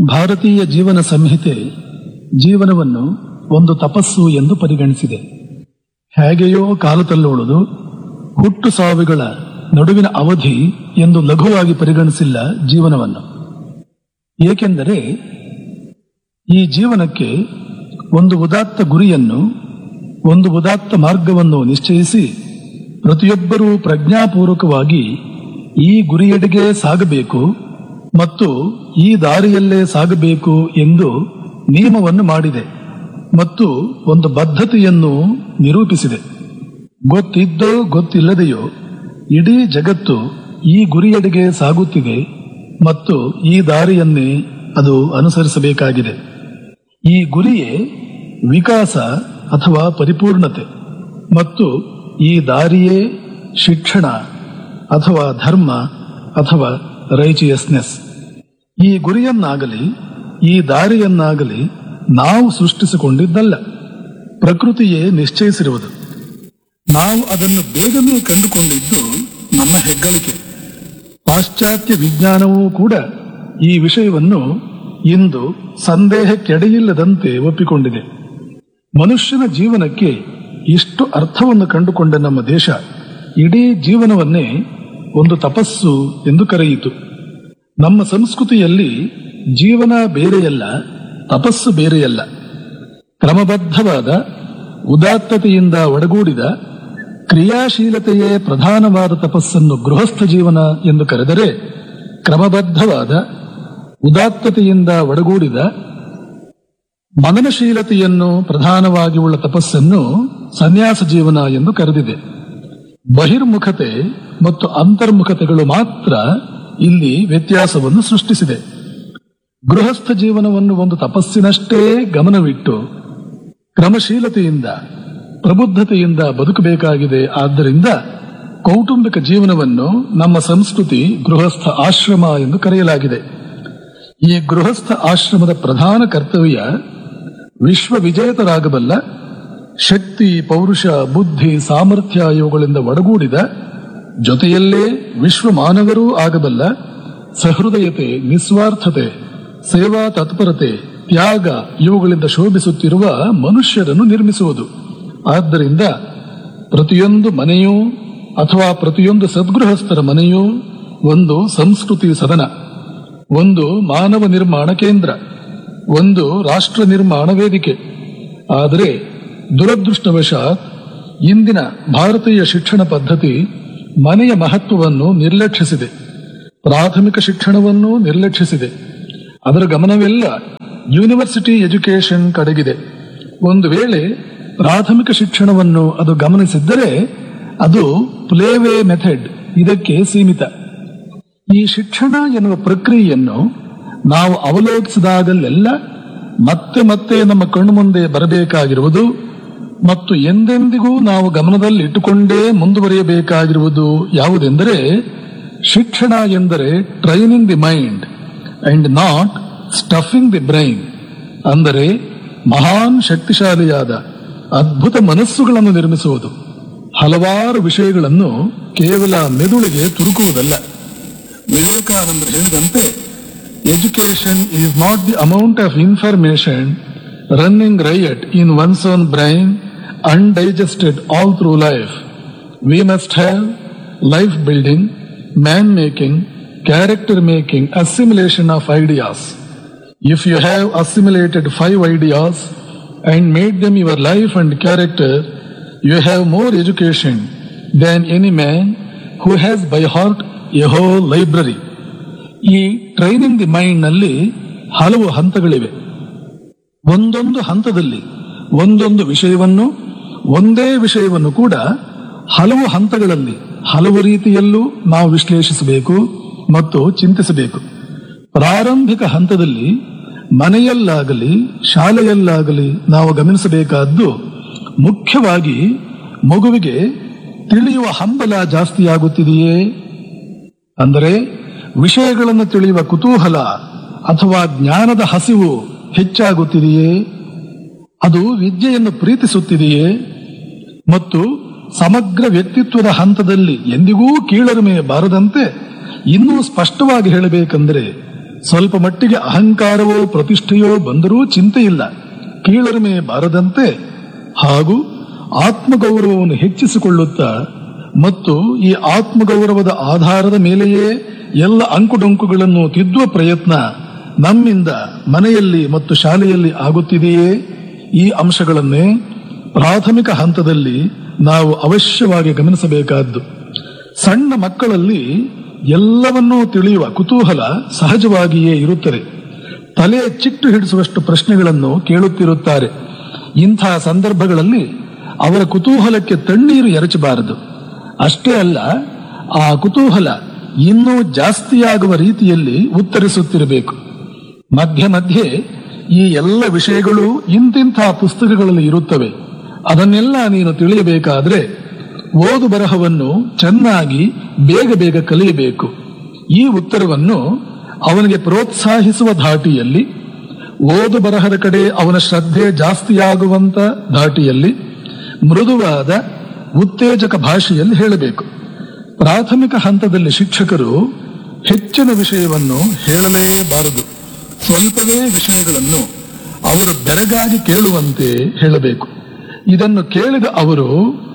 ಭಾರತೀಯ ಜೀವನ ಸಂಹಿತೆ ಜೀವನವನ್ನು ಒಂದು ತಪಸ್ಸು ಎಂದು ಪರಿಗಣಿಸಿದೆ ಹೇಗೆಯೋ ಕಾಲು ತಲ್ಲುವುದು ಹುಟ್ಟು ಸಾವಿಗಳ ನಡುವಿನ ಅವಧಿ ಎಂದು ಲಘುವಾಗಿ ಪರಿಗಣಿಸಿಲ್ಲ ಜೀವನವನ್ನು ಏಕೆಂದರೆ ಈ ಜೀವನಕ್ಕೆ ಒಂದು ಉದಾತ್ತ ಗುರಿಯನ್ನು ಒಂದು ಉದಾತ್ತ ಮಾರ್ಗವನ್ನು ನಿಶ್ಚಯಿಸಿ ಪ್ರತಿಯೊಬ್ಬರೂ ಪ್ರಜ್ಞಾಪೂರ್ವಕವಾಗಿ ಈ ಗುರಿಯೆಡೆಗೆ ಸಾಗಬೇಕು ಮತ್ತು ಈ ದಾರಿಯಲ್ಲೇ ಸಾಗಬೇಕು ಎಂದು ನಿಯಮವನ್ನು ಮಾಡಿದೆ ಮತ್ತು ಒಂದು ಬದ್ಧತೆಯನ್ನು ನಿರೂಪಿಸಿದೆ ಗೊತ್ತಿದ್ದೋ ಗೊತ್ತಿಲ್ಲದೆಯೋ ಇಡೀ ಜಗತ್ತು ಈ ಗುರಿಯೆಡೆಗೆ ಸಾಗುತ್ತಿದೆ ಮತ್ತು ಈ ದಾರಿಯನ್ನೇ ಅದು ಅನುಸರಿಸಬೇಕಾಗಿದೆ ಈ ಗುರಿಯೇ ವಿಕಾಸ ಅಥವಾ ಪರಿಪೂರ್ಣತೆ ಮತ್ತು ಈ ದಾರಿಯೇ ಶಿಕ್ಷಣ ಅಥವಾ ಧರ್ಮ ಅಥವಾ ರೈಚಿಯಸ್ನೆಸ್ ಈ ಗುರಿಯನ್ನಾಗಲಿ ಈ ದಾರಿಯನ್ನಾಗಲಿ ನಾವು ಸೃಷ್ಟಿಸಿಕೊಂಡಿದ್ದಲ್ಲ ಪ್ರಕೃತಿಯೇ ನಿಶ್ಚಯಿಸಿರುವುದು ನಾವು ಅದನ್ನು ಬೇಗನೆ ಕಂಡುಕೊಂಡಿದ್ದು ನಮ್ಮ ಹೆಗ್ಗಳಿಕೆ ಪಾಶ್ಚಾತ್ಯ ವಿಜ್ಞಾನವೂ ಕೂಡ ಈ ವಿಷಯವನ್ನು ಇಂದು ಸಂದೇಹಕ್ಕೆಡೆಯಿಲ್ಲದಂತೆ ಒಪ್ಪಿಕೊಂಡಿದೆ ಮನುಷ್ಯನ ಜೀವನಕ್ಕೆ ಇಷ್ಟು ಅರ್ಥವನ್ನು ಕಂಡುಕೊಂಡ ನಮ್ಮ ದೇಶ ಇಡೀ ಜೀವನವನ್ನೇ ಒಂದು ತಪಸ್ಸು ಎಂದು ಕರೆಯಿತು ನಮ್ಮ ಸಂಸ್ಕೃತಿಯಲ್ಲಿ ಜೀವನ ಬೇರೆಯಲ್ಲ ತಪಸ್ಸು ಬೇರೆಯಲ್ಲ ಕ್ರಮಬದ್ಧವಾದ ಉದಾತ್ತತೆಯಿಂದ ಒಡಗೂಡಿದ ಕ್ರಿಯಾಶೀಲತೆಯೇ ಪ್ರಧಾನವಾದ ತಪಸ್ಸನ್ನು ಗೃಹಸ್ಥ ಜೀವನ ಎಂದು ಕರೆದರೆ ಕ್ರಮಬದ್ಧವಾದ ಉದಾತ್ತತೆಯಿಂದ ಒಡಗೂಡಿದ ಮನನಶೀಲತೆಯನ್ನು ಪ್ರಧಾನವಾಗಿ ಉಳ್ಳ ತಪಸ್ಸನ್ನು ಸನ್ಯಾಸ ಜೀವನ ಎಂದು ಕರೆದಿದೆ ಬಹಿರ್ಮುಖತೆ ಮತ್ತು ಅಂತರ್ಮುಖತೆಗಳು ಮಾತ್ರ ಇಲ್ಲಿ ವ್ಯತ್ಯಾಸವನ್ನು ಸೃಷ್ಟಿಸಿದೆ ಗೃಹಸ್ಥ ಜೀವನವನ್ನು ಒಂದು ತಪಸ್ಸಿನಷ್ಟೇ ಗಮನವಿಟ್ಟು ಕ್ರಮಶೀಲತೆಯಿಂದ ಪ್ರಬುದ್ಧತೆಯಿಂದ ಬದುಕಬೇಕಾಗಿದೆ ಆದ್ದರಿಂದ ಕೌಟುಂಬಿಕ ಜೀವನವನ್ನು ನಮ್ಮ ಸಂಸ್ಕೃತಿ ಗೃಹಸ್ಥ ಆಶ್ರಮ ಎಂದು ಕರೆಯಲಾಗಿದೆ ಈ ಗೃಹಸ್ಥ ಆಶ್ರಮದ ಪ್ರಧಾನ ಕರ್ತವ್ಯ ವಿಶ್ವ ವಿಜೇತರಾಗಬಲ್ಲ ಶಕ್ತಿ ಪೌರುಷ ಬುದ್ಧಿ ಸಾಮರ್ಥ್ಯ ಇವುಗಳಿಂದ ಒಡಗೂಡಿದ ಜೊತೆಯಲ್ಲೇ ವಿಶ್ವ ಮಾನವರೂ ಆಗಬಲ್ಲ ಸಹೃದಯತೆ ನಿಸ್ವಾರ್ಥತೆ ಸೇವಾ ತತ್ಪರತೆ ತ್ಯಾಗ ಇವುಗಳಿಂದ ಶೋಭಿಸುತ್ತಿರುವ ಮನುಷ್ಯರನ್ನು ನಿರ್ಮಿಸುವುದು ಆದ್ದರಿಂದ ಪ್ರತಿಯೊಂದು ಮನೆಯೂ ಅಥವಾ ಪ್ರತಿಯೊಂದು ಸದ್ಗೃಹಸ್ಥರ ಮನೆಯೂ ಒಂದು ಸಂಸ್ಕೃತಿ ಸದನ ಒಂದು ಮಾನವ ನಿರ್ಮಾಣ ಕೇಂದ್ರ ಒಂದು ರಾಷ್ಟ್ರ ನಿರ್ಮಾಣ ವೇದಿಕೆ ಆದರೆ ದುರದೃಷ್ಟವಶಾತ್ ಇಂದಿನ ಭಾರತೀಯ ಶಿಕ್ಷಣ ಪದ್ಧತಿ ಮನೆಯ ಮಹತ್ವವನ್ನು ನಿರ್ಲಕ್ಷಿಸಿದೆ ಪ್ರಾಥಮಿಕ ಶಿಕ್ಷಣವನ್ನು ನಿರ್ಲಕ್ಷಿಸಿದೆ ಅದರ ಗಮನವೆಲ್ಲ ಯೂನಿವರ್ಸಿಟಿ ಎಜುಕೇಶನ್ ಕಡೆಗಿದೆ ಒಂದು ವೇಳೆ ಪ್ರಾಥಮಿಕ ಶಿಕ್ಷಣವನ್ನು ಅದು ಗಮನಿಸಿದ್ದರೆ ಅದು ಪ್ಲೇವೇ ಮೆಥಡ್ ಇದಕ್ಕೆ ಸೀಮಿತ ಈ ಶಿಕ್ಷಣ ಎನ್ನುವ ಪ್ರಕ್ರಿಯೆಯನ್ನು ನಾವು ಅವಲೋಕಿಸಿದಾಗಲೆಲ್ಲ ಮತ್ತೆ ಮತ್ತೆ ನಮ್ಮ ಕಣ್ಣು ಮುಂದೆ ಬರಬೇಕಾಗಿರುವುದು ಮತ್ತು ಎಂದೆಂದಿಗೂ ನಾವು ಗಮನದಲ್ಲಿ ಇಟ್ಟುಕೊಂಡೇ ಮುಂದುವರಿಯಬೇಕಾಗಿರುವುದು ಯಾವುದೆಂದರೆ ಶಿಕ್ಷಣ ಎಂದರೆ training the mind and not stuffing the brain ಅಂದರೆ ಮಹಾನ್ ಶಕ್ತಿಶಾಲಿಯಾದ ಅದ್ಭುತ ಮನಸ್ಸುಗಳನ್ನು ನಿರ್ಮಿಸುವುದು ಹಲವಾರು ವಿಷಯಗಳನ್ನು ಕೇವಲ ಮೆದುಳಿಗೆ ತುರುಕುವುದಲ್ಲ ವಿವೇಕಾನಂದರು ಹೇಳಿದಂತೆ education is not the amount of information running riot in one's own brain undigested all through life we must have life building man making character making assimilation of ideas if you have assimilated five ideas and made them your life and character, you have more education than any man who has by heart a whole library. ಈ training the mind ನಲ್ಲಿ ಹಲವು ಹಂತಗಳಿವೆ ಒಂದೊಂದು ಹಂತದಲ್ಲಿ ಒಂದೊಂದು ವಿಷಯವನ್ನು ಒಂದೇ ವಿಷಯವನ್ನು ಕೂಡ ಹಲವು ಹಂತಗಳಲ್ಲಿ ಹಲವು ರೀತಿಯಲ್ಲೂ ನಾವು ವಿಶ್ಲೇಷಿಸಬೇಕು ಮತ್ತು ಚಿಂತಿಸಬೇಕು ಪ್ರಾರಂಭಿಕ ಹಂತದಲ್ಲಿ ಮನೆಯಲ್ಲಾಗಲಿ ಶಾಲೆಯಲ್ಲಾಗಲಿ ನಾವು ಗಮನಿಸಬೇಕಾದ್ದು ಮುಖ್ಯವಾಗಿ ಮಗುವಿಗೆ ತಿಳಿಯುವ ಹಂಬಲ ಜಾಸ್ತಿಯಾಗುತ್ತಿದೆಯೇ ಅಂದರೆ ವಿಷಯಗಳನ್ನು ತಿಳಿಯುವ ಕುತೂಹಲ ಅಥವಾ ಜ್ಞಾನದ ಹಸಿವು ಹೆಚ್ಚಾಗುತ್ತಿದೆಯೇ ಅದು ವಿದ್ಯೆಯನ್ನು ಪ್ರೀತಿಸುತ್ತಿದೆಯೇ ಮತ್ತು ಸಮಗ್ರ ವ್ಯಕ್ತಿತ್ವದ ಹಂತದಲ್ಲಿ ಎಂದಿಗೂ ಕೀಳರಿಮೆ ಬಾರದಂತೆ ಇನ್ನೂ ಸ್ಪಷ್ಟವಾಗಿ ಹೇಳಬೇಕೆಂದರೆ ಸ್ವಲ್ಪ ಮಟ್ಟಿಗೆ ಅಹಂಕಾರವೋ ಪ್ರತಿಷ್ಠೆಯೋ ಬಂದರೂ ಚಿಂತೆ ಇಲ್ಲ ಕೀಳರಿಮೆ ಬಾರದಂತೆ ಹಾಗೂ ಆತ್ಮಗೌರವವನ್ನು ಹೆಚ್ಚಿಸಿಕೊಳ್ಳುತ್ತಾ ಮತ್ತು ಈ ಆತ್ಮಗೌರವದ ಆಧಾರದ ಮೇಲೆಯೇ ಎಲ್ಲ ಅಂಕುಡೊಂಕುಗಳನ್ನು ತಿದ್ದುವ ಪ್ರಯತ್ನ ನಮ್ಮಿಂದ ಮನೆಯಲ್ಲಿ ಮತ್ತು ಶಾಲೆಯಲ್ಲಿ ಆಗುತ್ತಿದೆಯೇ ಈ ಅಂಶಗಳನ್ನೇ ಪ್ರಾಥಮಿಕ ಹಂತದಲ್ಲಿ ನಾವು ಅವಶ್ಯವಾಗಿ ಗಮನಿಸಬೇಕಾದ್ದು ಸಣ್ಣ ಮಕ್ಕಳಲ್ಲಿ ಎಲ್ಲವನ್ನೂ ತಿಳಿಯುವ ಕುತೂಹಲ ಸಹಜವಾಗಿಯೇ ಇರುತ್ತದೆ ತಲೆ ಚಿಟ್ಟು ಹಿಡಿಸುವಷ್ಟು ಪ್ರಶ್ನೆಗಳನ್ನು ಕೇಳುತ್ತಿರುತ್ತಾರೆ ಇಂಥ ಸಂದರ್ಭಗಳಲ್ಲಿ ಅವರ ಕುತೂಹಲಕ್ಕೆ ತಣ್ಣೀರು ಎರಚಬಾರದು ಅಷ್ಟೇ ಅಲ್ಲ ಆ ಕುತೂಹಲ ಇನ್ನೂ ಜಾಸ್ತಿಯಾಗುವ ರೀತಿಯಲ್ಲಿ ಉತ್ತರಿಸುತ್ತಿರಬೇಕು ಮಧ್ಯೆ ಮಧ್ಯೆ ಈ ಎಲ್ಲ ವಿಷಯಗಳು ಇಂತಿಂಥ ಪುಸ್ತಕಗಳಲ್ಲಿ ಇರುತ್ತವೆ ಅದನ್ನೆಲ್ಲ ನೀನು ತಿಳಿಯಬೇಕಾದ್ರೆ ಓದು ಬರಹವನ್ನು ಚೆನ್ನಾಗಿ ಬೇಗ ಬೇಗ ಕಲಿಯಬೇಕು ಈ ಉತ್ತರವನ್ನು ಅವನಿಗೆ ಪ್ರೋತ್ಸಾಹಿಸುವ ಧಾಟಿಯಲ್ಲಿ ಓದು ಬರಹದ ಕಡೆ ಅವನ ಶ್ರದ್ಧೆ ಜಾಸ್ತಿಯಾಗುವಂತ ಧಾಟಿಯಲ್ಲಿ ಮೃದುವಾದ ಉತ್ತೇಜಕ ಭಾಷೆಯಲ್ಲಿ ಹೇಳಬೇಕು ಪ್ರಾಥಮಿಕ ಹಂತದಲ್ಲಿ ಶಿಕ್ಷಕರು ಹೆಚ್ಚಿನ ವಿಷಯವನ್ನು ಹೇಳಲೇಬಾರದು ಸ್ವಲ್ಪವೇ ವಿಷಯಗಳನ್ನು ಅವರು ಬೆರಗಾಗಿ ಕೇಳುವಂತೆ ಹೇಳಬೇಕು ಇದನ್ನು ಕೇಳಿದ ಅವರು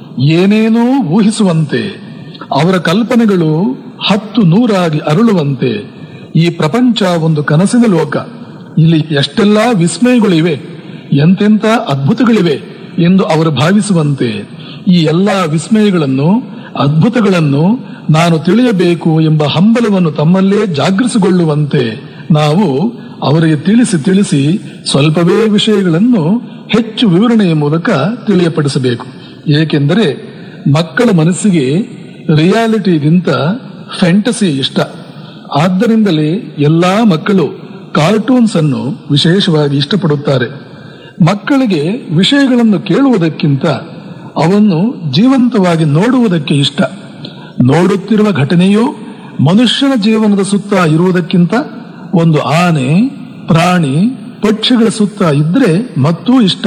ಏನೇನೋ ಊಹಿಸುವಂತೆ ಅವರ ಕಲ್ಪನೆಗಳು ಹತ್ತು ನೂರಾಗಿ ಅರಳುವಂತೆ ಈ ಪ್ರಪಂಚ ಒಂದು ಕನಸಿನ ಲೋಕ ಇಲ್ಲಿ ಎಷ್ಟೆಲ್ಲಾ ವಿಸ್ಮಯಗಳಿವೆ ಎಂತೆಂಥ ಅದ್ಭುತಗಳಿವೆ ಎಂದು ಅವರು ಭಾವಿಸುವಂತೆ ಈ ಎಲ್ಲಾ ವಿಸ್ಮಯಗಳನ್ನು ಅದ್ಭುತಗಳನ್ನು ನಾನು ತಿಳಿಯಬೇಕು ಎಂಬ ಹಂಬಲವನ್ನು ತಮ್ಮಲ್ಲೇ ಜಾಗೃತಗೊಳ್ಳುವಂತೆ ನಾವು ಅವರಿಗೆ ತಿಳಿಸಿ ತಿಳಿಸಿ ಸ್ವಲ್ಪವೇ ವಿಷಯಗಳನ್ನು ಹೆಚ್ಚು ವಿವರಣೆಯ ಮೂಲಕ ತಿಳಿಯಪಡಿಸಬೇಕು ಏಕೆಂದರೆ ಮಕ್ಕಳ ಮನಸ್ಸಿಗೆ ರಿಯಾಲಿಟಿಗಿಂತ ಫ್ಯಾಂಟಸಿ ಇಷ್ಟ ಆದ್ದರಿಂದಲೇ ಎಲ್ಲಾ ಮಕ್ಕಳು ಕಾರ್ಟೂನ್ಸ್ ಅನ್ನು ವಿಶೇಷವಾಗಿ ಇಷ್ಟಪಡುತ್ತಾರೆ ಮಕ್ಕಳಿಗೆ ವಿಷಯಗಳನ್ನು ಕೇಳುವುದಕ್ಕಿಂತ ಅವನ್ನು ಜೀವಂತವಾಗಿ ನೋಡುವುದಕ್ಕೆ ಇಷ್ಟ ನೋಡುತ್ತಿರುವ ಘಟನೆಯು ಮನುಷ್ಯನ ಜೀವನದ ಸುತ್ತ ಇರುವುದಕ್ಕಿಂತ ಒಂದು ಆನೆ ಪ್ರಾಣಿ ಪಕ್ಷಿಗಳ ಸುತ್ತ ಇದ್ರೆ ಮತ್ತೂ ಇಷ್ಟ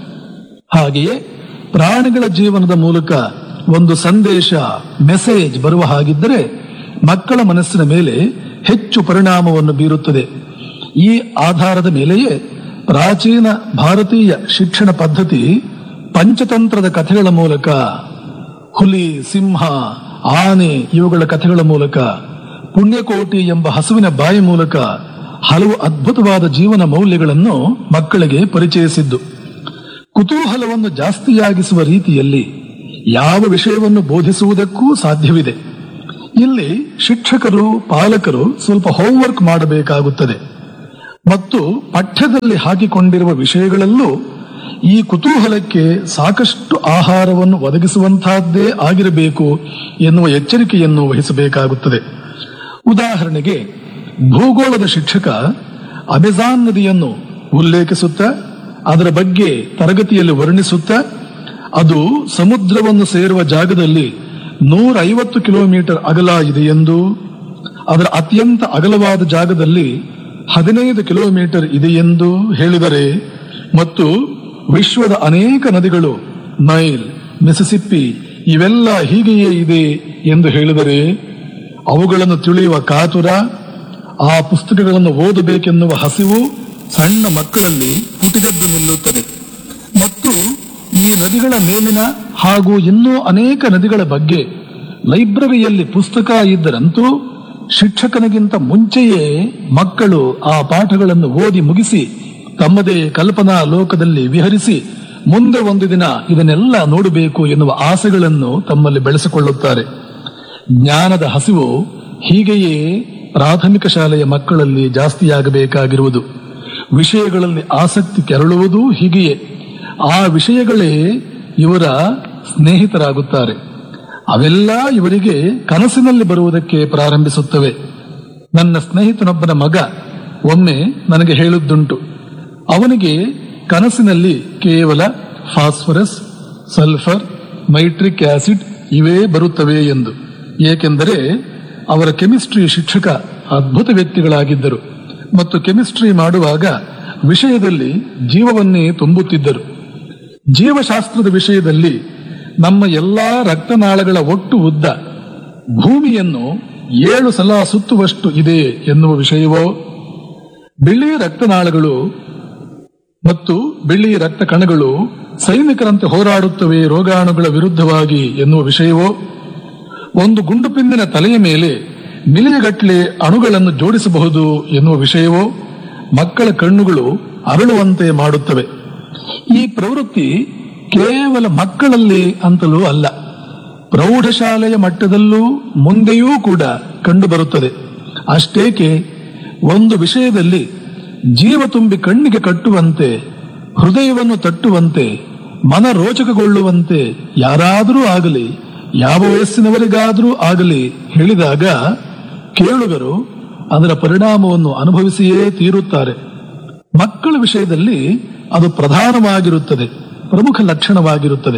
ಹಾಗೆಯೇ ಪ್ರಾಣಿಗಳ ಜೀವನದ ಮೂಲಕ ಒಂದು ಸಂದೇಶ ಮೆಸೇಜ್ ಬರುವ ಹಾಗಿದ್ದರೆ ಮಕ್ಕಳ ಮನಸ್ಸಿನ ಮೇಲೆ ಹೆಚ್ಚು ಪರಿಣಾಮವನ್ನು ಬೀರುತ್ತದೆ ಈ ಆಧಾರದ ಮೇಲೆಯೇ ಪ್ರಾಚೀನ ಭಾರತೀಯ ಶಿಕ್ಷಣ ಪದ್ಧತಿ ಪಂಚತಂತ್ರದ ಕಥೆಗಳ ಮೂಲಕ ಹುಲಿ ಸಿಂಹ ಆನೆ ಇವುಗಳ ಕಥೆಗಳ ಮೂಲಕ ಪುಣ್ಯಕೋಟಿ ಎಂಬ ಹಸುವಿನ ಬಾಯಿ ಮೂಲಕ ಹಲವು ಅದ್ಭುತವಾದ ಜೀವನ ಮೌಲ್ಯಗಳನ್ನು ಮಕ್ಕಳಿಗೆ ಪರಿಚಯಿಸಿದ್ದು ಕುತೂಹಲವನ್ನು ಜಾಸ್ತಿಯಾಗಿಸುವ ರೀತಿಯಲ್ಲಿ ಯಾವ ವಿಷಯವನ್ನು ಬೋಧಿಸುವುದಕ್ಕೂ ಸಾಧ್ಯವಿದೆ ಇಲ್ಲಿ ಶಿಕ್ಷಕರು ಪಾಲಕರು ಸ್ವಲ್ಪ ಹೋಂವರ್ಕ್ ಮಾಡಬೇಕಾಗುತ್ತದೆ ಮತ್ತು ಪಠ್ಯದಲ್ಲಿ ಹಾಕಿಕೊಂಡಿರುವ ವಿಷಯಗಳಲ್ಲೂ ಈ ಕುತೂಹಲಕ್ಕೆ ಸಾಕಷ್ಟು ಆಹಾರವನ್ನು ಒದಗಿಸುವಂತಹದ್ದೇ ಆಗಿರಬೇಕು ಎನ್ನುವ ಎಚ್ಚರಿಕೆಯನ್ನು ವಹಿಸಬೇಕಾಗುತ್ತದೆ ಉದಾಹರಣೆಗೆ ಭೂಗೋಳದ ಶಿಕ್ಷಕ ಅಮೆಜಾನ್ ನದಿಯನ್ನು ಉಲ್ಲೇಖಿಸುತ್ತಾ ಅದರ ಬಗ್ಗೆ ತರಗತಿಯಲ್ಲಿ ವರ್ಣಿಸುತ್ತಾ ಅದು ಸಮುದ್ರವನ್ನು ಸೇರುವ ಜಾಗದಲ್ಲಿ ನೂರ ಐವತ್ತು ಕಿಲೋಮೀಟರ್ ಅಗಲ ಇದೆ ಎಂದು ಅದರ ಅತ್ಯಂತ ಅಗಲವಾದ ಜಾಗದಲ್ಲಿ ಹದಿನೈದು ಕಿಲೋಮೀಟರ್ ಇದೆ ಎಂದು ಹೇಳಿದರೆ ಮತ್ತು ವಿಶ್ವದ ಅನೇಕ ನದಿಗಳು ನೈಲ್ ಮಿಸಿಸಿಪ್ಪಿ ಇವೆಲ್ಲ ಹೀಗೆಯೇ ಇದೆ ಎಂದು ಹೇಳಿದರೆ ಅವುಗಳನ್ನು ತಿಳಿಯುವ ಕಾತುರ ಆ ಪುಸ್ತಕಗಳನ್ನು ಓದಬೇಕೆನ್ನುವ ಹಸಿವು ಸಣ್ಣ ಮಕ್ಕಳಲ್ಲಿ ಪುಟಿದೆದ್ದು ನಿಲ್ಲುತ್ತದೆ ಮತ್ತು ಈ ನದಿಗಳ ಮೇಲಿನ ಹಾಗೂ ಇನ್ನೂ ಅನೇಕ ನದಿಗಳ ಬಗ್ಗೆ ಲೈಬ್ರರಿಯಲ್ಲಿ ಪುಸ್ತಕ ಇದ್ದರಂತೂ ಶಿಕ್ಷಕನಿಗಿಂತ ಮುಂಚೆಯೇ ಮಕ್ಕಳು ಆ ಪಾಠಗಳನ್ನು ಓದಿ ಮುಗಿಸಿ ತಮ್ಮದೇ ಕಲ್ಪನಾ ಲೋಕದಲ್ಲಿ ವಿಹರಿಸಿ ಮುಂದೆ ಒಂದು ದಿನ ಇದನ್ನೆಲ್ಲ ನೋಡಬೇಕು ಎನ್ನುವ ಆಸೆಗಳನ್ನು ತಮ್ಮಲ್ಲಿ ಬೆಳೆಸಿಕೊಳ್ಳುತ್ತಾರೆ ಜ್ಞಾನದ ಹಸಿವು ಹೀಗೆಯೇ ಪ್ರಾಥಮಿಕ ಶಾಲೆಯ ಮಕ್ಕಳಲ್ಲಿ ಜಾಸ್ತಿಯಾಗಬೇಕಾಗಿರುವುದು ವಿಷಯಗಳಲ್ಲಿ ಆಸಕ್ತಿ ಕೆರಳುವುದೂ ಹೀಗೆಯೇ ಆ ವಿಷಯಗಳೇ ಇವರ ಸ್ನೇಹಿತರಾಗುತ್ತಾರೆ ಅವೆಲ್ಲ ಇವರಿಗೆ ಕನಸಿನಲ್ಲಿ ಬರುವುದಕ್ಕೆ ಪ್ರಾರಂಭಿಸುತ್ತವೆ ನನ್ನ ಸ್ನೇಹಿತನೊಬ್ಬನ ಮಗ ಒಮ್ಮೆ ನನಗೆ ಹೇಳುದ್ದುಂಟು ಅವನಿಗೆ ಕನಸಿನಲ್ಲಿ ಕೇವಲ ಫಾಸ್ಫರಸ್ ಸಲ್ಫರ್ ನೈಟ್ರಿಕ್ ಆಸಿಡ್ ಇವೇ ಬರುತ್ತವೆ ಎಂದು ಏಕೆಂದರೆ ಅವರ ಕೆಮಿಸ್ಟ್ರಿ ಶಿಕ್ಷಕ ಅದ್ಭುತ ವ್ಯಕ್ತಿಗಳಾಗಿದ್ದರು ಮತ್ತು ಕೆಮಿಸ್ಟ್ರಿ ಮಾಡುವಾಗ ವಿಷಯದಲ್ಲಿ ಜೀವವನ್ನೇ ತುಂಬುತ್ತಿದ್ದರು ಜೀವಶಾಸ್ತ್ರದ ವಿಷಯದಲ್ಲಿ ನಮ್ಮ ಎಲ್ಲಾ ರಕ್ತನಾಳಗಳ ಒಟ್ಟು ಉದ್ದ ಭೂಮಿಯನ್ನು ಏಳು ಸಲ ಸುತ್ತುವಷ್ಟು ಇದೆ ಎನ್ನುವ ವಿಷಯವೋ ಬಿಳಿ ರಕ್ತನಾಳಗಳು ಮತ್ತು ಬಿಳಿ ರಕ್ತ ಕಣಗಳು ಸೈನಿಕರಂತೆ ಹೋರಾಡುತ್ತವೆ ರೋಗಾಣುಗಳ ವಿರುದ್ಧವಾಗಿ ಎನ್ನುವ ವಿಷಯವೋ ಒಂದು ಗುಂಡುಪಿಂದಿನ ತಲೆಯ ಮೇಲೆ ಮಿಲಿಯಗಟ್ಟಲೆ ಅಣುಗಳನ್ನು ಜೋಡಿಸಬಹುದು ಎನ್ನುವ ವಿಷಯವೋ ಮಕ್ಕಳ ಕಣ್ಣುಗಳು ಅರಳುವಂತೆ ಮಾಡುತ್ತವೆ ಈ ಪ್ರವೃತ್ತಿ ಕೇವಲ ಮಕ್ಕಳಲ್ಲಿ ಅಂತಲೂ ಅಲ್ಲ ಪ್ರೌಢಶಾಲೆಯ ಮಟ್ಟದಲ್ಲೂ ಮುಂದೆಯೂ ಕೂಡ ಕಂಡುಬರುತ್ತದೆ ಅಷ್ಟೇಕೆ ಒಂದು ವಿಷಯದಲ್ಲಿ ಜೀವ ತುಂಬಿ ಕಣ್ಣಿಗೆ ಕಟ್ಟುವಂತೆ ಹೃದಯವನ್ನು ತಟ್ಟುವಂತೆ ಮನ ರೋಚಕಗೊಳ್ಳುವಂತೆ ಯಾರಾದರೂ ಆಗಲಿ ಯಾವ ವಯಸ್ಸಿನವರಿಗಾದರೂ ಆಗಲಿ ಹೇಳಿದಾಗ ಕೇಳುಗರು ಅದರ ಪರಿಣಾಮವನ್ನು ಅನುಭವಿಸಿಯೇ ತೀರುತ್ತಾರೆ ಮಕ್ಕಳ ವಿಷಯದಲ್ಲಿ ಅದು ಪ್ರಧಾನವಾಗಿರುತ್ತದೆ ಪ್ರಮುಖ ಲಕ್ಷಣವಾಗಿರುತ್ತದೆ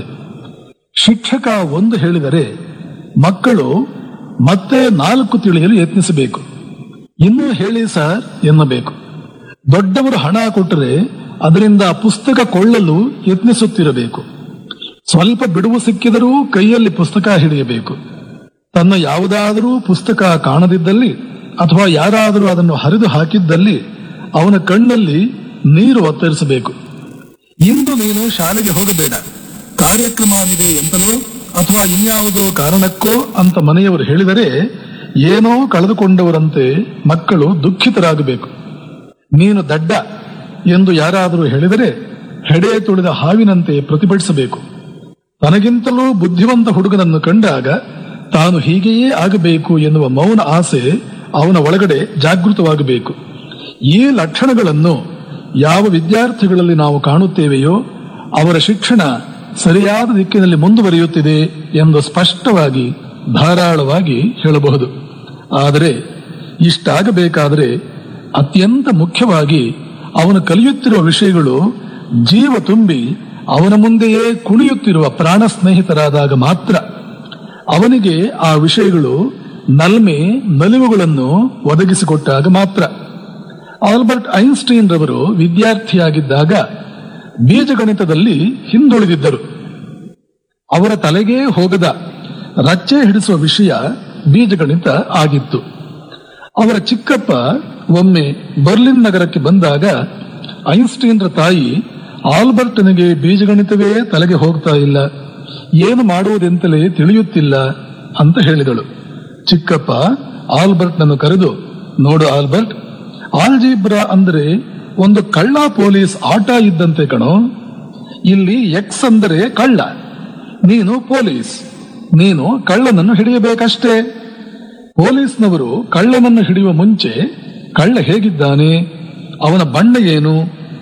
ಶಿಕ್ಷಕ ಒಂದು ಹೇಳಿದರೆ ಮಕ್ಕಳು ಮತ್ತೆ ನಾಲ್ಕು ತಿಳಿಯಲು ಯತ್ನಿಸಬೇಕು ಇನ್ನೂ ಹೇಳಿ ಸರ್ ಎನ್ನಬೇಕು ದೊಡ್ಡವರು ಹಣ ಕೊಟ್ಟರೆ ಅದರಿಂದ ಪುಸ್ತಕ ಕೊಳ್ಳಲು ಯತ್ನಿಸುತ್ತಿರಬೇಕು ಸ್ವಲ್ಪ ಬಿಡುವು ಸಿಕ್ಕಿದರೂ ಕೈಯಲ್ಲಿ ಪುಸ್ತಕ ಹಿಡಿಯಬೇಕು ತನ್ನ ಯಾವುದಾದರೂ ಪುಸ್ತಕ ಕಾಣದಿದ್ದಲ್ಲಿ ಅಥವಾ ಯಾರಾದರೂ ಅದನ್ನು ಹರಿದು ಹಾಕಿದ್ದಲ್ಲಿ ಅವನ ಕಣ್ಣಲ್ಲಿ ನೀರು ಒತ್ತರಿಸಬೇಕು ಇಂದು ನೀನು ಶಾಲೆಗೆ ಹೋಗಬೇಡ ಕಾರ್ಯಕ್ರಮವಿದೆ ಎಂತಲೋ ಅಥವಾ ಇನ್ಯಾವುದೋ ಕಾರಣಕ್ಕೋ ಅಂತ ಮನೆಯವರು ಹೇಳಿದರೆ ಏನೋ ಕಳೆದುಕೊಂಡವರಂತೆ ಮಕ್ಕಳು ದುಃಖಿತರಾಗಬೇಕು ನೀನು ದಡ್ಡ ಎಂದು ಯಾರಾದರೂ ಹೇಳಿದರೆ ಹೆಡೆ ತುಳಿದ ಹಾವಿನಂತೆ ಪ್ರತಿಭಟಿಸಬೇಕು ತನಗಿಂತಲೂ ಬುದ್ಧಿವಂತ ಹುಡುಗನನ್ನು ಕಂಡಾಗ ತಾನು ಹೀಗೆಯೇ ಆಗಬೇಕು ಎನ್ನುವ ಮೌನ ಆಸೆ ಅವನ ಒಳಗಡೆ ಜಾಗೃತವಾಗಬೇಕು ಈ ಲಕ್ಷಣಗಳನ್ನು ಯಾವ ವಿದ್ಯಾರ್ಥಿಗಳಲ್ಲಿ ನಾವು ಕಾಣುತ್ತೇವೆಯೋ ಅವರ ಶಿಕ್ಷಣ ಸರಿಯಾದ ದಿಕ್ಕಿನಲ್ಲಿ ಮುಂದುವರಿಯುತ್ತಿದೆ ಎಂದು ಸ್ಪಷ್ಟವಾಗಿ ಧಾರಾಳವಾಗಿ ಹೇಳಬಹುದು ಆದರೆ ಇಷ್ಟಾಗಬೇಕಾದರೆ ಅತ್ಯಂತ ಮುಖ್ಯವಾಗಿ ಅವನು ಕಲಿಯುತ್ತಿರುವ ವಿಷಯಗಳು ಜೀವ ತುಂಬಿ ಅವನ ಮುಂದೆಯೇ ಕುಣಿಯುತ್ತಿರುವ ಪ್ರಾಣ ಸ್ನೇಹಿತರಾದಾಗ ಮಾತ್ರ ಅವನಿಗೆ ಆ ವಿಷಯಗಳು ನಲ್ಮೆ ನಲಿವುಗಳನ್ನು ಒದಗಿಸಿಕೊಟ್ಟಾಗ ಮಾತ್ರ ಆಲ್ಬರ್ಟ್ ಐನ್ಸ್ಟೈನ್ ರವರು ವಿದ್ಯಾರ್ಥಿಯಾಗಿದ್ದಾಗ ಬೀಜಗಣಿತದಲ್ಲಿ ಹಿಂದುಳಿದಿದ್ದರು ಅವರ ತಲೆಗೇ ಹೋಗದ ರಚ್ಚೆ ಹಿಡಿಸುವ ವಿಷಯ ಬೀಜಗಣಿತ ಆಗಿತ್ತು ಅವರ ಚಿಕ್ಕಪ್ಪ ಒಮ್ಮೆ ಬರ್ಲಿನ್ ನಗರಕ್ಕೆ ಬಂದಾಗ ಐನ್ಸ್ಟೈನ್ರ ತಾಯಿ ಆಲ್ಬರ್ಟ್ನಿಗೆ ಬೀಜಗಣಿತವೇ ತಲೆಗೆ ಹೋಗ್ತಾ ಇಲ್ಲ ಏನು ಮಾಡುವುದೆಂತಲೇ ತಿಳಿಯುತ್ತಿಲ್ಲ ಅಂತ ಹೇಳಿದಳು ಚಿಕ್ಕಪ್ಪ ಆಲ್ಬರ್ಟ್ನನ್ನು ಕರೆದು ನೋಡು ಆಲ್ಬರ್ಟ್ ಆಲ್ಜಿಬ್ರಾ ಅಂದ್ರೆ ಒಂದು ಕಳ್ಳ ಪೊಲೀಸ್ ಆಟ ಇದ್ದಂತೆ ಕಣೋ ಇಲ್ಲಿ ಎಕ್ಸ್ ಅಂದರೆ ಕಳ್ಳ ನೀನು ಪೊಲೀಸ್ ನೀನು ಕಳ್ಳನನ್ನು ಹಿಡಿಯಬೇಕಷ್ಟೇ ಪೊಲೀಸ್ನವರು ಕಳ್ಳನನ್ನು ಹಿಡಿಯುವ ಮುಂಚೆ ಕಳ್ಳ ಹೇಗಿದ್ದಾನೆ ಅವನ ಬಣ್ಣ ಏನು